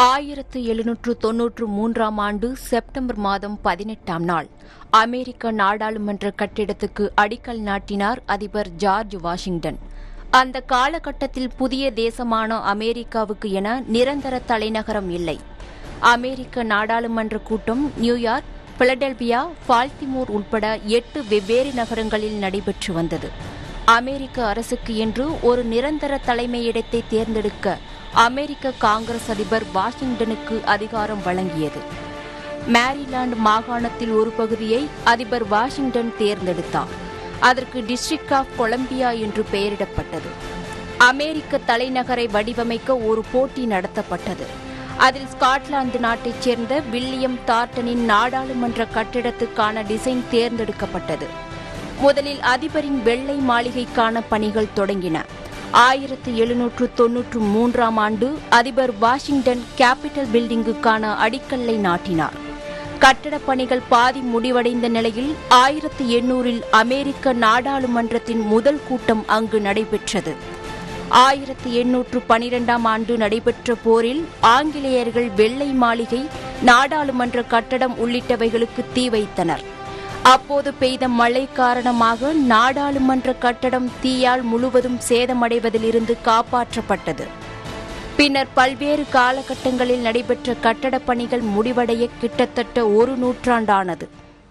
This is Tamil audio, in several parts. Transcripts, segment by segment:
ஆயிரத்து எழுநூற்று தொன்னூற்று மூன்றாம் ஆண்டு செப்டம்பர் மாதம் பதினெட்டாம் நாள் அமெரிக்க நாடாளுமன்ற கட்டிடத்துக்கு அடிக்கல் நாட்டினார் அதிபர் ஜார்ஜ் வாஷிங்டன் அந்த காலகட்டத்தில் புதிய தேசமான அமெரிக்காவுக்கு என நிரந்தர தலைநகரம் இல்லை அமெரிக்க நாடாளுமன்ற கூட்டம் நியூயார்க் பிலடெல்பியா பால்டிமோர் உட்பட எட்டு வெவ்வேறு நகரங்களில் நடைபெற்று வந்தது அமெரிக்க அரசுக்கு என்று ஒரு நிரந்தர தலைமையிடத்தை தேர்ந்தெடுக்க அமெரிக்க காங்கிரஸ் அதிபர் வாஷிங்டனுக்கு அதிகாரம் வழங்கியது மேரிலாந்து மாகாணத்தில் ஒரு பகுதியை அதிபர் வாஷிங்டன் தேர்ந்தெடுத்தார் அதற்கு டிஸ்ட்ரிக்ட் ஆஃப் கொலம்பியா என்று பெயரிடப்பட்டது அமெரிக்க தலைநகரை வடிவமைக்க ஒரு போட்டி நடத்தப்பட்டது அதில் ஸ்காட்லாந்து நாட்டைச் சேர்ந்த வில்லியம் தார்டனின் நாடாளுமன்ற கட்டிடத்துக்கான டிசைன் தேர்ந்தெடுக்கப்பட்டது முதலில் அதிபரின் வெள்ளை மாளிகைக்கான பணிகள் தொடங்கின ஆயிரத்து எழுநூற்று தொன்னூற்று மூன்றாம் ஆண்டு அதிபர் வாஷிங்டன் கேபிட்டல் பில்டிங்குக்கான அடிக்கல்லை நாட்டினார் கட்டடப் பணிகள் பாதி முடிவடைந்த நிலையில் ஆயிரத்து எண்ணூறில் அமெரிக்க நாடாளுமன்றத்தின் முதல் கூட்டம் அங்கு நடைபெற்றது ஆயிரத்து எண்ணூற்று பனிரெண்டாம் ஆண்டு நடைபெற்ற போரில் ஆங்கிலேயர்கள் வெள்ளை மாளிகை நாடாளுமன்ற கட்டடம் உள்ளிட்டவைகளுக்கு தீ வைத்தனர் அப்போது பெய்த மழை காரணமாக நாடாளுமன்ற கட்டடம் தீயால் முழுவதும் சேதமடைவதிலிருந்து காப்பாற்றப்பட்டது பின்னர் பல்வேறு காலகட்டங்களில் நடைபெற்ற கட்டடப் பணிகள் முடிவடைய கிட்டத்தட்ட ஒரு நூற்றாண்டானது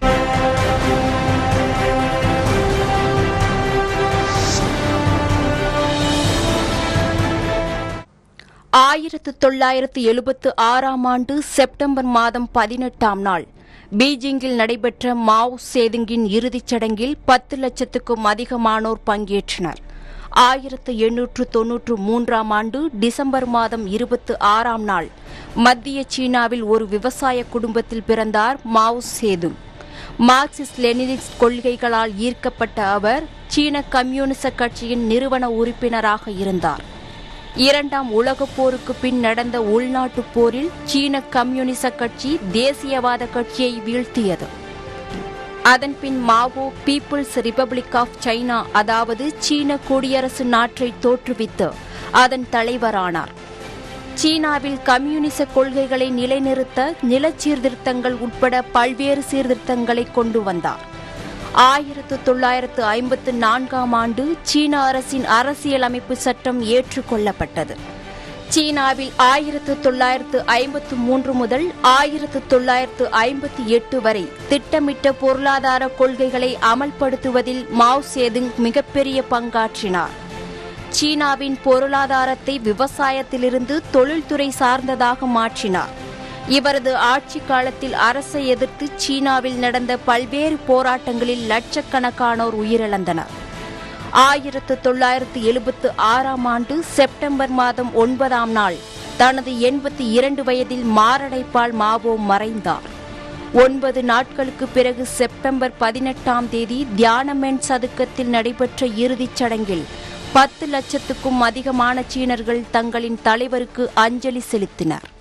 ஆயிரத்து தொள்ளாயிரத்து எழுபத்து ஆறாம் ஆண்டு செப்டம்பர் மாதம் பதினெட்டாம் நாள் பீஜிங்கில் நடைபெற்ற மாவ் சேதுங்கின் இறுதிச் சடங்கில் பத்து லட்சத்துக்கும் அதிகமானோர் பங்கேற்றனர் ஆயிரத்து எண்ணூற்று தொன்னூற்று மூன்றாம் ஆண்டு டிசம்பர் மாதம் இருபத்து ஆறாம் நாள் மத்திய சீனாவில் ஒரு விவசாய குடும்பத்தில் பிறந்தார் மாவ் சேதுங் மார்க்சிஸ்ட் லெனினிஸ்ட் கொள்கைகளால் ஈர்க்கப்பட்ட அவர் சீன கம்யூனிச கட்சியின் நிறுவன உறுப்பினராக இருந்தார் இரண்டாம் உலகப் போருக்கு பின் நடந்த உள்நாட்டுப் போரில் சீன கம்யூனிச கட்சி தேசியவாத கட்சியை வீழ்த்தியது அதன்பின் Mao people's republic of China அதாவது சீன குடியரசு நாட்டை தோற்றுவித்து அதன் தலைவரானார் சீனாவில் கம்யூனிச கொள்கைகளை நிலைநிறுத்த நிலச்சீர்திருத்தங்கள் உட்பட பல்வேறு சீர்திருத்தங்களை கொண்டு வந்தார் ஆயிரத்து தொள்ளாயிரத்து ஐம்பத்து நான்காம் ஆண்டு சீன அரசின் அரசியலமைப்பு சட்டம் ஏற்றுக்கொள்ளப்பட்டது சீனாவில் ஆயிரத்து தொள்ளாயிரத்து ஐம்பத்து மூன்று முதல் ஆயிரத்து தொள்ளாயிரத்து ஐம்பத்தி எட்டு வரை திட்டமிட்ட பொருளாதார கொள்கைகளை அமல்படுத்துவதில் மாவ் சேதுங் மிகப்பெரிய பங்காற்றினார் சீனாவின் பொருளாதாரத்தை விவசாயத்திலிருந்து தொழில்துறை சார்ந்ததாக மாற்றினார் இவரது ஆட்சி காலத்தில் அரசை எதிர்த்து சீனாவில் நடந்த பல்வேறு போராட்டங்களில் லட்சக்கணக்கானோர் உயிரிழந்தனர் ஆயிரத்து தொள்ளாயிரத்து எழுபத்து ஆறாம் ஆண்டு செப்டம்பர் மாதம் ஒன்பதாம் நாள் தனது எண்பத்தி இரண்டு வயதில் மாரடைப்பால் மாவோ மறைந்தார் ஒன்பது நாட்களுக்கு பிறகு செப்டம்பர் பதினெட்டாம் தேதி தியானமென் சதுக்கத்தில் நடைபெற்ற இறுதிச் சடங்கில் பத்து லட்சத்துக்கும் அதிகமான சீனர்கள் தங்களின் தலைவருக்கு அஞ்சலி செலுத்தினர்